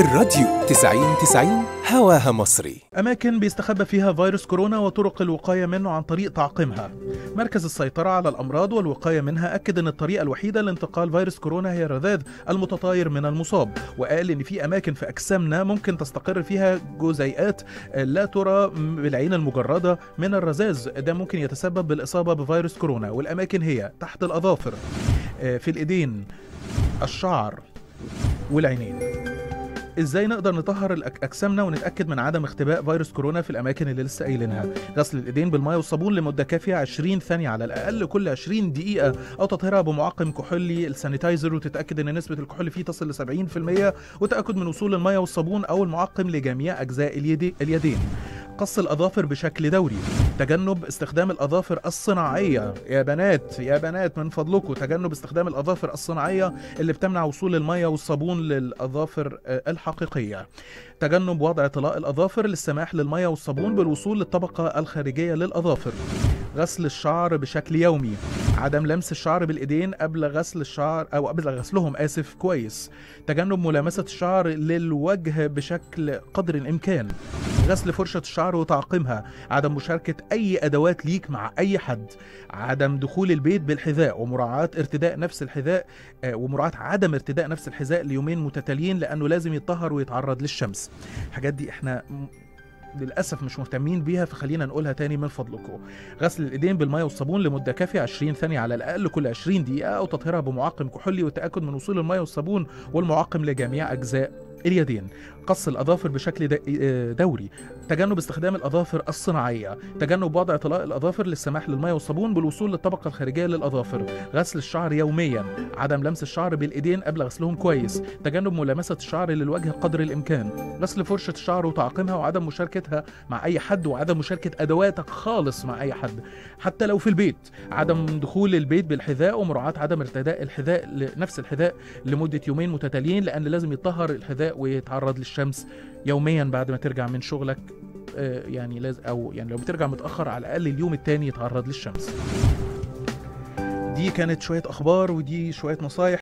الراديو 90 90 هواها مصري أماكن بيستخبى فيها فيروس كورونا وطرق الوقاية منه عن طريق تعقيمها. مركز السيطرة على الأمراض والوقاية منها أكد أن الطريقة الوحيدة لانتقال فيروس كورونا هي الرذاذ المتطاير من المصاب، وقال أن في أماكن في أجسامنا ممكن تستقر فيها جزيئات لا ترى بالعين المجردة من الرذاذ، ده ممكن يتسبب بالإصابة بفيروس كورونا، والأماكن هي تحت الأظافر، آه، في الإيدين، الشعر، والعينين. ازاي نقدر نطهر الأك- اجسامنا ونتاكد من عدم اختباء فيروس كورونا في الاماكن اللي لسه قايلينها غسل الايدين بالماء والصابون لمده كافيه 20 ثانيه على الاقل كل 20 دقيقه او تطهيرها بمعقم كحولي السانيتايزر وتتاكد ان نسبه الكحول فيه تصل ل 70% وتاكد من وصول الماء والصابون او المعقم لجميع اجزاء اليدي اليدين قص الاظافر بشكل دوري تجنب استخدام الاظافر الصناعيه يا بنات يا بنات من فضلكم تجنب استخدام الاظافر الصناعيه اللي بتمنع وصول الميه والصابون للاظافر آه، الحقيقيه تجنب وضع طلاء الاظافر للسماح للميه والصابون بالوصول للطبقه الخارجيه للاظافر غسل الشعر بشكل يومي عدم لمس الشعر بالايدين قبل غسل الشعر او قبل غسلهم اسف كويس تجنب ملامسه الشعر للوجه بشكل قدر الامكان غسل فرشة الشعر وتعقيمها عدم مشاركة أي أدوات ليك مع أي حد عدم دخول البيت بالحذاء ومراعاة ارتداء نفس الحذاء آه، ومراعاة عدم ارتداء نفس الحذاء ليومين متتاليين لأنه لازم يتطهر ويتعرض للشمس الحاجات دي احنا م- للاسف مش مهتمين بيها فخلينا نقولها تاني من فضلكم غسل الايدين بالماء والصابون لمده كافيه 20 ثانيه على الاقل كل 20 دقيقه او تطهيرها بمعقم كحولي والتاكد من وصول الماء والصابون والمعقم لجميع اجزاء اليدين قص الاظافر بشكل د- آه، دوري تجنب استخدام الاظافر الصناعيه تجنب وضع طلاء الاظافر للسماح للماء والصابون بالوصول للطبقه الخارجيه للاظافر غسل الشعر يوميا عدم لمس الشعر بالايدين قبل غسلهم كويس تجنب ملامسه الشعر للوجه قدر الامكان غسل فرشه الشعر وتعقيمها وعدم مشاركتها مع اي حد وعدم مشاركه ادواتك خالص مع اي حد حتى لو في البيت عدم دخول البيت بالحذاء ومراعاه عدم ارتداء الحذاء نفس الحذاء لمده يومين متتاليين لان لازم يطهر الحذاء ويتعرض للشمس يوميا بعد ما ترجع من شغلك آه، يعني لازم او يعني لو بترجع متاخر على الاقل اليوم التاني يتعرض للشمس دي كانت شويه اخبار ودي شويه نصايح